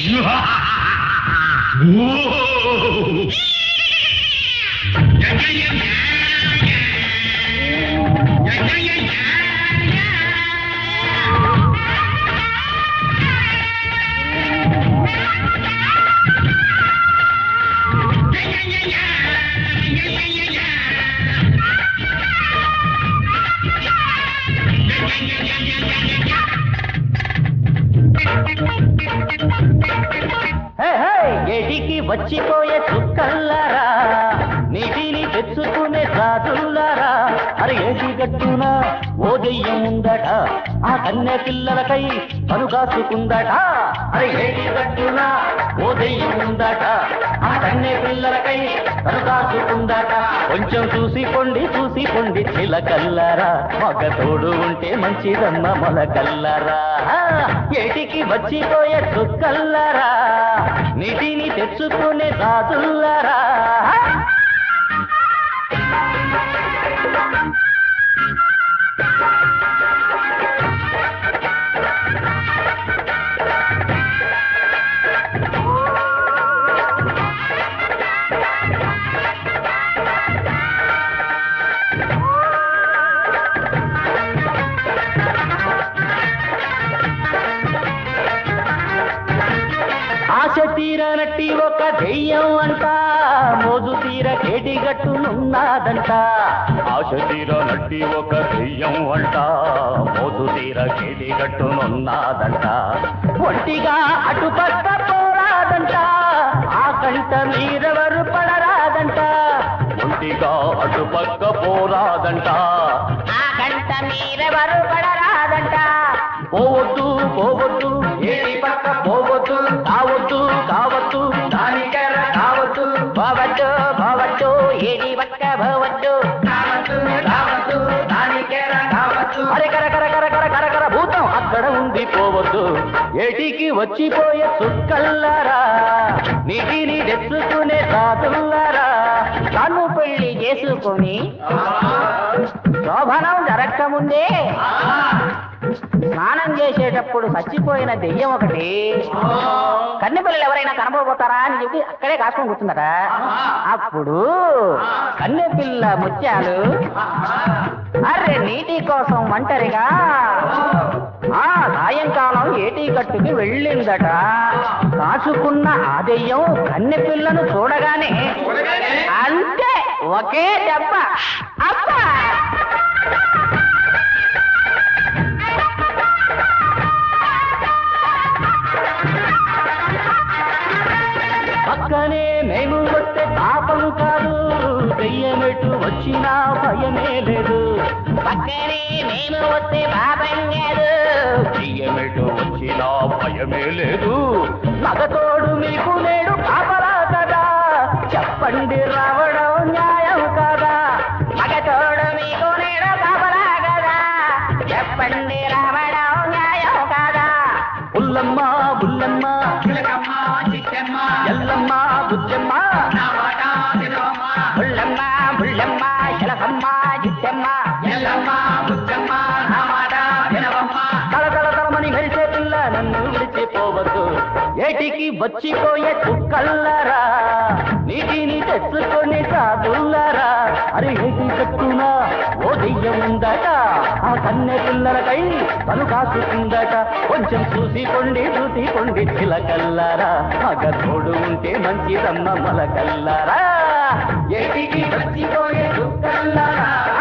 హే, హే, ఎడికి వచ్చిపోయే చుక్కల్లారా నీటిని తెచ్చుకునే రాజుల్లారా అరే ఏటి గట్టున ఓ దెయ్యం ఉందట ఆ కన్నె పిల్లలకై పను కాసుకుందట అరే ఏటి గట్టున ఓ దెయ్యం ఉందట ఆ కన్నె పిల్లలకై పను కాసుకుందట కొంచెం చూసి పొండి చూసి పొండి చిలకల్లారా మగ తోడు ఉంటే మంచిదమ్మ మొలకల్లారా ఆ, ఏటికి వచ్చిపోయే చుక్కల్లారా నీటిని తెచ్చుకునే రాజుల్లారా ఆశ తీరనట్టి ఒక దెయ్యం అంట మోజు తీర కేటిగట్టునున్నాదంట ఆశ తీరనట్టి ఒక దెయ్యం అంట మోజు తీర కేటిగట్టునున్నాదంట ఒంటిగా అటుపక్క పోరాదంట ఆ కంట మీరెవరు పడరాదంట ఒంటిగా అటుపక్క పోరాదంట ఆ గంట మీరెవరు పడరాదంట పోవద్దు పోవద్దు ఏడి పక్క పోవద్దు కావద్దు కావద్దు దానికెర కావద్దు పోవద్దు పోవద్దు ఏది పక్క పోవద్దు కావద్దు కావద్దు దానికెర కావద్దు అరే కర కర కర కర కర కర భూతం అక్కడ ఉంది పోవద్దు ఏటికి వచ్చిపోయే చుక్కల్లారా నీటిని తెచ్చుకునే సాధుల్లారా కన్ను పెళ్లి చేసుకొని శోభనం జరగకముందే స్నానం చేసేటప్పుడు చచ్చిపోయిన దెయ్యం ఒకటి కన్నె పిల్లలు ఎవరైనా కనబోతారా అని చెప్పి అక్కడే కాసుకొని కూర్చుందట అప్పుడు కన్నె పిల్ల ముత్యాలు అర్రే నీటి కోసం ఒంటరిగా ఆ సాయంకాలం ఏటీ కట్టుకి వెళ్ళిందట కాచుకున్న ఆ దెయ్యం కన్నె పిల్లను చూడగానే అంతే ఒకే దెబ్బ అబ్బా పక్కనే మేము వస్తే పాపం కాదు దెయ్యమెటు వచ్చినా భయమే లేదు పక్కనే మేము వస్తే పాపం కాదు దెయ్యమెటు వచ్చినా భయమే లేదు మగతోడు మీకు నేడు కాపలా కదా చెప్పండి రావడం న్యాయం కదా మగతోడు మీకు నేడు కాపలా కదా చెప్పండి రావడం న్యాయం కాదా పుల్లమ్మ బుల్లమ్మ ఎల్లమ్మ బుజ్జమ్మ బుల్లమ్మ బుల్లమ్మ శలకమ్మ జిత్తమ్మ తల తల తలమని మెరిసే పిల్ల నన్ను విడిచిపోవద్దు ఏటికి వచ్చిపోయే చుక్కల్లారా నీటిని తెచ్చుకొని సాధుల్లారా అరే ఏటి కట్టునా ఓ దెయ్యం ఉందట ఆ కన్నె పిల్లలకై తను కాసుకుందట కొంచెం చూసి కొండి చూసి కొండి చిలకల్లారా మగ తోడు ఉంటే మంచిదమ్మ మలకల్లారా ఏటికి వచ్చిపోయే చుక్కల్లారా